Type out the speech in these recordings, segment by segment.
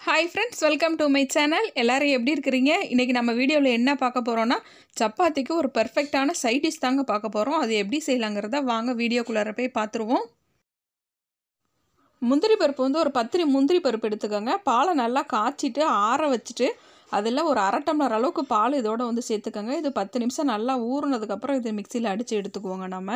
hi friends welcome to my channel எல்லாரும் எப்படி இருக்கிறீங்க இன்றைக்கி நம்ம வீடியோவில் என்ன பார்க்க போகிறோன்னா சப்பாத்திக்கு ஒரு பெர்ஃபெக்டான சைட் டிஷ் தாங்க பார்க்க போகிறோம் அது எப்படி செய்யலாங்கிறத வாங்க வீடியோக்குள்ளார போய் பார்த்துருவோம் முந்திரி பருப்பு வந்து ஒரு பத்திரி முந்திரி பருப்பு எடுத்துக்கோங்க பாலை நல்லா காய்ச்சிட்டு ஆற வச்சுட்டு அதில் ஒரு அரை டம்ளர் அளவுக்கு பால் இதோட வந்து சேர்த்துக்கோங்க இது பத்து நிமிஷம் நல்லா ஊறுனதுக்கப்புறம் இது மிக்சியில் அடித்து எடுத்துக்குவோங்க நம்ம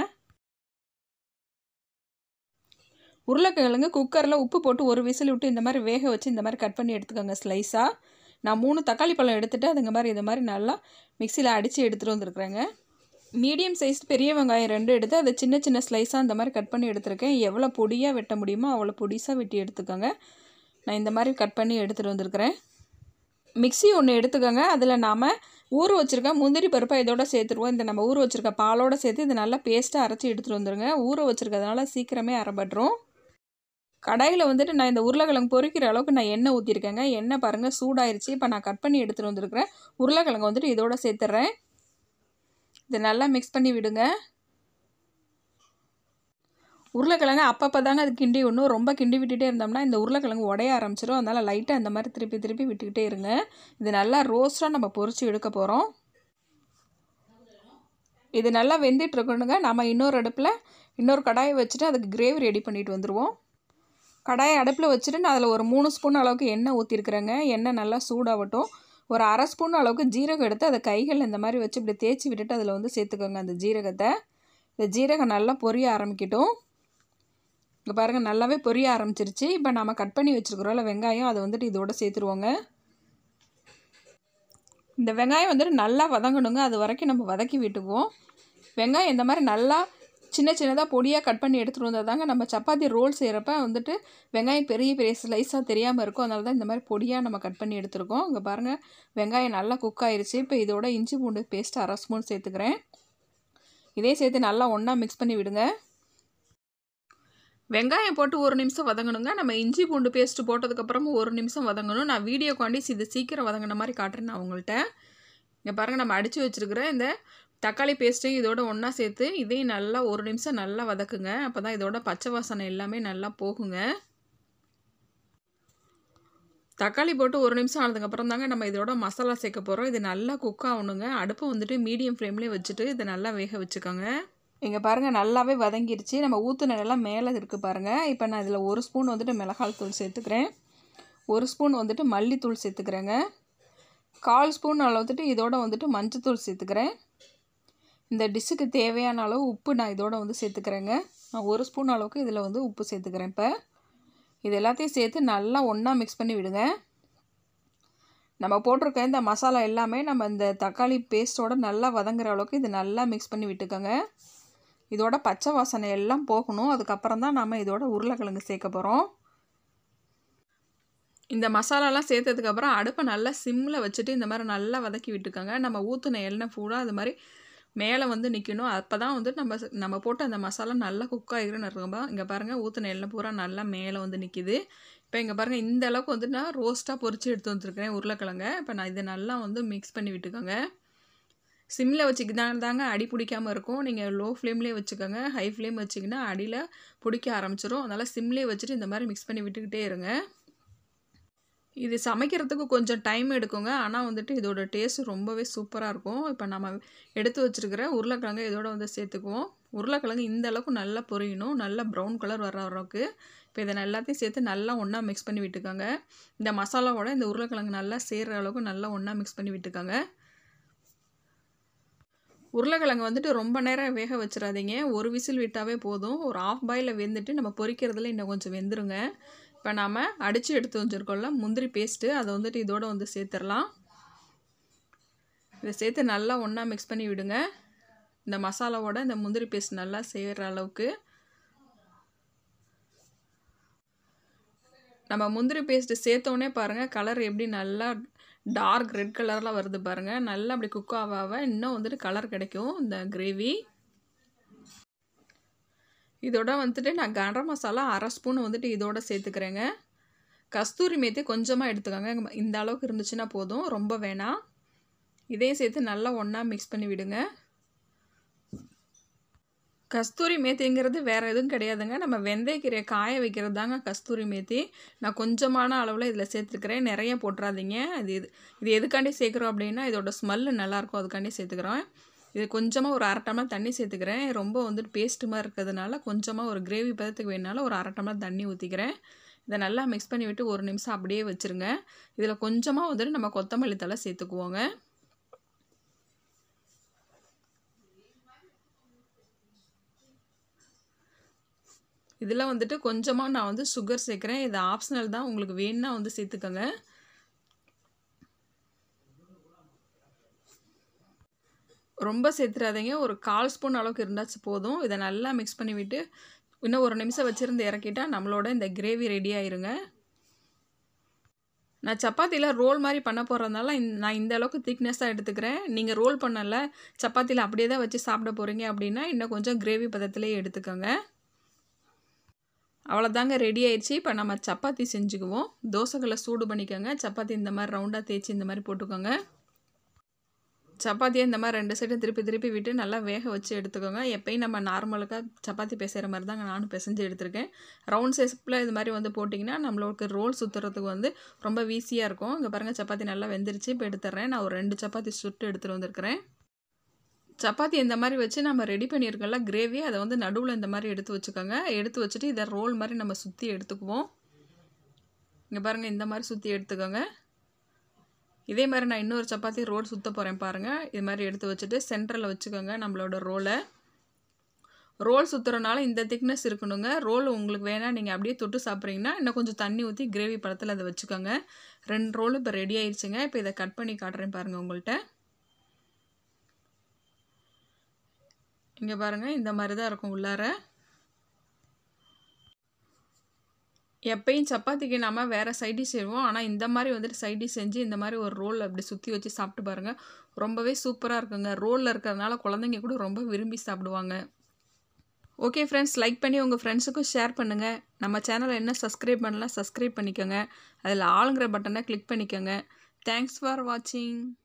உருளைக்கிழங்கு குக்கரில் உப்பு போட்டு ஒரு விசில் விட்டு இந்த மாதிரி வேக வச்சு இந்த மாதிரி கட் பண்ணி எடுத்துக்கோங்க ஸ்லைஸாக நான் மூணு தக்காளி பழம் எடுத்துகிட்டு அதுங்க மாதிரி இந்த மாதிரி நல்லா மிக்சியில் அடித்து எடுத்துகிட்டு வந்துருக்குறேங்க மீடியம் சைஸ் பெரிய வெங்காயம் ரெண்டு எடுத்து அதை சின்ன சின்ன ஸ்லைஸாக இந்த மாதிரி கட் பண்ணி எடுத்துருக்கேன் எவ்வளோ பொடியாக வெட்ட முடியுமோ அவ்வளோ பொடிசாக வெட்டி எடுத்துக்கோங்க நான் இந்த மாதிரி கட் பண்ணி எடுத்துகிட்டு வந்திருக்கிறேன் மிக்சி ஒன்று எடுத்துக்கோங்க அதில் நாம் ஊற வச்சுருக்க முந்திரி பருப்பை இதோட சேர்த்துருவோம் இந்த நம்ம ஊற வச்சுருக்க பாலோடு சேர்த்து இது நல்லா பேஸ்ட்டாக அரைச்சி எடுத்துகிட்டு வந்துடுங்க ஊற வச்சுருக்கிறதுனால சீக்கிரமே அரைபட்டுரும் கடாயில் வந்துட்டு நான் இந்த உருளைக்கிழங்கு பொரிக்கிற அளவுக்கு நான் எண்ணெய் ஊற்றிருக்கேங்க எண்ணெய் பாருங்கள் சூடாயிருச்சு இப்போ நான் கட் பண்ணி எடுத்துகிட்டு வந்திருக்கிறேன் உருளைக்கிழங்கு வந்துட்டு இதோட சேர்த்துட்றேன் இதை நல்லா மிக்ஸ் பண்ணி விடுங்க உருளைக்கிழங்கு அப்பப்போ தாங்க அது கிண்டி விடணும் ரொம்ப கிண்டி விட்டுட்டே இருந்தோம்னா இந்த உருளைக்கிழங்கு உடைய ஆரம்பிச்சிடும் அதனால் லைட்டாக அந்த மாதிரி திருப்பி திருப்பி விட்டுக்கிட்டே இருங்க இது நல்லா ரோஸ்ட்டாக நம்ம பொரிச்சு எடுக்க போகிறோம் இது நல்லா வெந்துட்டு இருக்கணுங்க நம்ம இன்னொரு அடுப்பில் இன்னொரு கடாயை வச்சுட்டு அதுக்கு கிரேவி ரெடி பண்ணிட்டு வந்துடுவோம் கடாயை அடுப்பில் வச்சுட்டு நான் அதில் ஒரு மூணு ஸ்பூன் அளவுக்கு எண்ணெய் ஊற்றிருக்கிறேங்க எண்ணெய் நல்லா சூடாகட்டும் ஒரு அரை ஸ்பூன் அளவுக்கு ஜீரகம் எடுத்து அதை கைகள் இந்த மாதிரி வச்சு இப்படி தேய்ச்சி விட்டுட்டு அதில் வந்து சேர்த்துக்கோங்க அந்த ஜீரகத்தை இந்த ஜீரகம் நல்லா பொரிய ஆரம்பிக்கட்டும் இங்கே பாருங்கள் நல்லாவே பொரிய ஆரம்பிச்சிருச்சு இப்போ நம்ம கட் பண்ணி வச்சுருக்குறோம்ல வெங்காயம் அதை வந்துட்டு இதோட சேர்த்துருவோங்க இந்த வெங்காயம் வந்துட்டு நல்லா வதங்கணுங்க அது வரைக்கும் நம்ம வதக்கி விட்டுக்குவோம் வெங்காயம் இந்த மாதிரி நல்லா சின்ன சின்னதாக பொடியாக கட் பண்ணி எடுத்துகிட்டு வந்தால் தாங்க நம்ம சப்பாத்தி ரோல் செய்கிறப்ப வந்துட்டு வெங்காயம் பெரிய பெரிய ஸ்லைஸாக தெரியாமல் இருக்கும் அதனால தான் இந்த மாதிரி பொடியாக நம்ம கட் பண்ணி எடுத்துருக்கோம் இங்கே பாருங்கள் வெங்காயம் நல்லா குக் ஆயிடுச்சு இப்போ இதோட இஞ்சி பூண்டு பேஸ்ட் அரை ஸ்பூன் சேர்த்துக்கிறேன் இதே சேர்த்து நல்லா ஒன்றா மிக்ஸ் பண்ணி விடுங்க வெங்காயம் போட்டு ஒரு நிமிஷம் வதங்கணுங்க நம்ம இஞ்சி பூண்டு பேஸ்ட்டு போட்டதுக்கப்புறமும் ஒரு நிமிஷம் வதங்கணும் நான் வீடியோ காண்டிஸ் இது சீக்கிரம் வதங்கின மாதிரி காட்டுறேன் நான் உங்கள்கிட்ட இங்கே பாருங்கள் நம்ம அடித்து வச்சுருக்கிற இந்த தக்காளி பேஸ்ட்டையும் இதோட ஒன்றா சேர்த்து இதையும் நல்லா ஒரு நிமிஷம் நல்லா வதக்குங்க அப்போ தான் இதோட பச்சை வாசனை எல்லாமே நல்லா போகுங்க தக்காளி போட்டு ஒரு நிமிஷம் ஆனதுக்கப்புறம் தாங்க நம்ம இதோட மசாலா சேர்க்க போகிறோம் இது நல்லா குக் ஆகணுங்க அடுப்பை வந்துட்டு மீடியம் ஃப்ளேம்லேயே வச்சுட்டு இதை நல்லா வேக வச்சுக்கோங்க இங்கே பாருங்கள் நல்லாவே வதங்கிருச்சு நம்ம ஊற்றுன எல்லாம் மேலே இருக்குது பாருங்கள் இப்போ நான் இதில் ஒரு ஸ்பூன் வந்துட்டு மிளகாய் தூள் சேர்த்துக்கிறேன் ஒரு ஸ்பூன் வந்துட்டு மல்லித்தூள் சேர்த்துக்கிறேங்க கால் ஸ்பூன் அளவுட்டு இதோட வந்துட்டு மஞ்சத்தூள் சேர்த்துக்கிறேன் இந்த டிஷ்ஷுக்கு தேவையான அளவு உப்பு நான் இதோட வந்து சேர்த்துக்கிறேங்க நான் ஒரு ஸ்பூன் அளவுக்கு இதில் வந்து உப்பு சேர்த்துக்கிறேன் இப்போ இது எல்லாத்தையும் சேர்த்து நல்லா ஒன்றா மிக்ஸ் பண்ணி விடுங்க நம்ம போட்டிருக்க இந்த மசாலா எல்லாமே நம்ம இந்த தக்காளி பேஸ்ட்டோட நல்லா வதங்குற அளவுக்கு இது நல்லா மிக்ஸ் பண்ணி விட்டுக்கோங்க இதோட பச்சை வாசனை எல்லாம் போகணும் அதுக்கப்புறம் தான் நம்ம இதோட உருளைக்கிழங்கு சேர்க்க போகிறோம் இந்த மசாலாலாம் சேர்த்ததுக்கப்புறம் அடுப்பை நல்லா சிம்மில் வச்சுட்டு இந்த மாதிரி நல்லா வதக்கி விட்டுக்கோங்க நம்ம ஊற்றுன எண்ணெய் ஃபூடாக அது மாதிரி மேலே வந்து நிற்கணும் அப்போ தான் வந்து நம்ம நம்ம போட்டு அந்த மசாலா நல்லா குக் ஆகிருன்னு இருக்கும்பா இங்கே பாருங்கள் ஊற்றின எண்ணெய் பூரா நல்லா மேலே வந்து நிற்கிது இப்போ இங்கே பாருங்கள் இந்த அளவுக்கு வந்து நான் ரோஸ்ட்டாக பொரிச்சு எடுத்து வந்துருக்கேன் உருளைக்கிழங்க இப்போ நான் இதை நல்லா வந்து மிக்ஸ் பண்ணி விட்டுக்கோங்க சிம்மில் வச்சுக்கிதான் தாங்க அடி பிடிக்காமல் இருக்கும் நீங்கள் லோ ஃப்ளேம்லேயே வச்சுக்கோங்க ஹை ஃப்ளேம் வச்சிங்கன்னா அடியில் பிடிக்க ஆரம்பிச்சிடும் அதனால் சிம்லேயே வச்சுட்டு இந்த மாதிரி மிக்ஸ் பண்ணி விட்டுக்கிட்டே இருங்க இது சமைக்கிறதுக்கு கொஞ்சம் டைம் எடுக்குங்க ஆனால் வந்துட்டு இதோட டேஸ்ட் ரொம்பவே சூப்பராக இருக்கும் இப்போ நம்ம எடுத்து வச்சுருக்கிற உருளைக்கிழங்கு இதோட வந்து சேர்த்துக்குவோம் உருளைக்கிழங்கு இந்த அளவுக்கு நல்லா பொரியணும் நல்லா ப்ரௌன் கலர் வர அளவுக்கு இப்போ இதை எல்லாத்தையும் சேர்த்து நல்லா ஒன்றா மிக்ஸ் பண்ணி விட்டுக்கோங்க இந்த மசாலாவோட இந்த உருளைக்கிழங்கு நல்லா சேர்கிற அளவுக்கு நல்லா ஒன்றா மிக்ஸ் பண்ணி விட்டுக்கோங்க உருளைக்கிழங்கு வந்துட்டு ரொம்ப நேரம் வேக வச்சிடாதீங்க ஒரு விசில் விட்டாவே போதும் ஒரு ஆஃப் பாயில் வெந்துட்டு நம்ம பொரிக்கிறதுல இன்னும் கொஞ்சம் வெந்துருங்க இப்போ நாம் அடித்து எடுத்து வச்சுருக்கோம்ல முந்திரி பேஸ்ட்டு அதை வந்துட்டு இதோட வந்து சேர்த்துடலாம் இதை சேர்த்து நல்லா ஒன்றா மிக்ஸ் பண்ணி விடுங்க இந்த மசாலாவோட இந்த முந்திரி பேஸ்ட் நல்லா செய்கிற அளவுக்கு நம்ம முந்திரி பேஸ்ட்டு சேர்த்தோடனே பாருங்கள் கலர் எப்படி நல்லா டார்க் ரெட் கலரில் வருது பாருங்கள் நல்லா அப்படி குக் ஆக ஆக இன்னும் வந்துட்டு கலர் கிடைக்கும் இந்த கிரேவி இதோட வந்துட்டு நான் கரம் மசாலா அரை ஸ்பூன் வந்துட்டு இதோட சேர்த்துக்கிறேங்க கஸ்தூரி மேத்தி கொஞ்சமாக எடுத்துக்கோங்க இந்த அளவுக்கு இருந்துச்சுன்னா போதும் ரொம்ப வேணாம் இதையும் சேர்த்து நல்லா ஒன்றா மிக்ஸ் பண்ணி விடுங்க கஸ்தூரி மேத்திங்கிறது வேறு எதுவும் கிடையாதுங்க நம்ம வெந்தயக்கீரையை காய வைக்கிறது தாங்க கஸ்தூரி மேத்தி நான் கொஞ்சமான அளவில் இதில் சேர்த்துக்கிறேன் நிறைய போட்டுறாதீங்க அது இது இது எதுக்காண்டி சேர்க்குறோம் அப்படின்னா இதோட ஸ்மெல்லு நல்லாயிருக்கும் அதுக்காண்டி சேர்த்துக்கிறோம் இது கொஞ்சமாக ஒரு அரை டம்ளர் தண்ணி சேர்த்துக்கிறேன் ரொம்ப வந்துட்டு பேஸ்ட்டு மாதிரி இருக்கிறதுனால கொஞ்சமாக ஒரு கிரேவி பதத்துக்கு வேணாலும் ஒரு அரை டம்ளர் தண்ணி ஊற்றிக்கிறேன் இதை நல்லா மிக்ஸ் பண்ணி விட்டு ஒரு நிமிஷம் அப்படியே வச்சுருங்க இதில் கொஞ்சமாக வந்துட்டு நம்ம கொத்தமல்லி தலை சேர்த்துக்குவோங்க இதில் வந்துட்டு கொஞ்சமாக நான் வந்து சுகர் சேர்க்குறேன் இது ஆப்ஷனல் தான் உங்களுக்கு வேணுன்னா வந்து சேர்த்துக்கோங்க ரொம்ப சேர்த்துறாதீங்க ஒரு கால் ஸ்பூன் அளவுக்கு இருந்தாச்சு போதும் இதை நல்லா மிக்ஸ் பண்ணி விட்டு இன்னும் ஒரு நிமிஷம் வச்சுருந்து இறக்கிட்டா நம்மளோட இந்த கிரேவி ரெடி ஆயிருங்க நான் சப்பாத்தியில் ரோல் மாதிரி பண்ண போகிறதுனால நான் இந்த அளவுக்கு திக்னஸாக எடுத்துக்கிறேன் நீங்கள் ரோல் பண்ணல சப்பாத்தியில் அப்படியே தான் வச்சு சாப்பிட போகிறீங்க அப்படின்னா இன்னும் கொஞ்சம் கிரேவி பதத்துலேயே எடுத்துக்கோங்க அவ்வளோதாங்க ரெடி ஆயிடுச்சு இப்போ நம்ம சப்பாத்தி செஞ்சுக்குவோம் தோசைகளை சூடு பண்ணிக்கோங்க சப்பாத்தி இந்த மாதிரி ரவுண்டாக தேய்ச்சி இந்த மாதிரி போட்டுக்கோங்க சப்பாத்தியை இந்த மாதிரி ரெண்டு சைடும் திருப்பி திருப்பி விட்டு நல்லா வேக வச்சு எடுத்துக்கோங்க எப்பயும் நம்ம நார்மலுக்காக சப்பாத்தி பிசைகிற மாதிரி தாங்க நானும் பிசைஞ்சு எடுத்திருக்கேன் ரவுண்ட் ஷேப்பில் இது மாதிரி வந்து போட்டிங்கன்னா நம்மளுக்கு ரோல் சுற்றுறதுக்கு வந்து ரொம்ப ஈஸியாக இருக்கும் இங்கே பாருங்கள் சப்பாத்தி நல்லா வெந்துருச்சு இப்போ எடுத்துட்றேன் நான் ஒரு ரெண்டு சப்பாத்தி சுட்டு எடுத்துகிட்டு வந்திருக்கிறேன் சப்பாத்தி இந்த மாதிரி வச்சு நம்ம ரெடி பண்ணியிருக்கோம்ல கிரேவி அதை வந்து நடுவில் இந்த மாதிரி எடுத்து வச்சுக்கோங்க எடுத்து வச்சுட்டு இதை ரோல் மாதிரி நம்ம சுற்றி எடுத்துக்குவோம் இங்கே பாருங்கள் இந்த மாதிரி சுற்றி எடுத்துக்கோங்க இதே மாதிரி நான் இன்னொரு சப்பாத்தி ரோல் சுற்ற போகிறேன் பாருங்கள் இது மாதிரி எடுத்து வச்சுட்டு சென்டரில் வச்சுக்கோங்க நம்மளோட ரோலை ரோல் சுற்றுறனால இந்த திக்னஸ் இருக்கணுங்க ரோல் உங்களுக்கு வேணால் நீங்கள் அப்படியே தொட்டு சாப்பிட்றீங்கன்னா இன்னும் கொஞ்சம் தண்ணி ஊற்றி கிரேவி பழத்தில் அதை வச்சுக்கோங்க ரெண்டு ரோல் இப்போ ரெடி ஆயிடுச்சுங்க இப்போ இதை கட் பண்ணி காட்டுறேன் பாருங்கள் உங்கள்கிட்ட இங்கே பாருங்கள் இந்த மாதிரி தான் இருக்கும் உள்ளார எப்பயும் சப்பாத்திக்கு நம்ம வேறு சைடிஷ் செய்வோம் ஆனால் இந்த மாதிரி வந்துட்டு சைடிஷ் செஞ்சு இந்த மாதிரி ஒரு ரோல் அப்படி சுற்றி வச்சு சாப்பிட்டு பாருங்கள் ரொம்பவே சூப்பராக இருக்குங்க ரோலில் இருக்கிறதுனால குழந்தைங்க கூட ரொம்ப விரும்பி சாப்பிடுவாங்க ஓகே ஃப்ரெண்ட்ஸ் லைக் பண்ணி உங்கள் ஃப்ரெண்ட்ஸுக்கும் ஷேர் பண்ணுங்கள் நம்ம சேனலை என்ன சப்ஸ்கிரைப் பண்ணலாம் சப்ஸ்கிரைப் பண்ணிக்கோங்க அதில் ஆளுங்கிற பட்டனை கிளிக் பண்ணிக்கோங்க தேங்க்ஸ் ஃபார் வாட்சிங்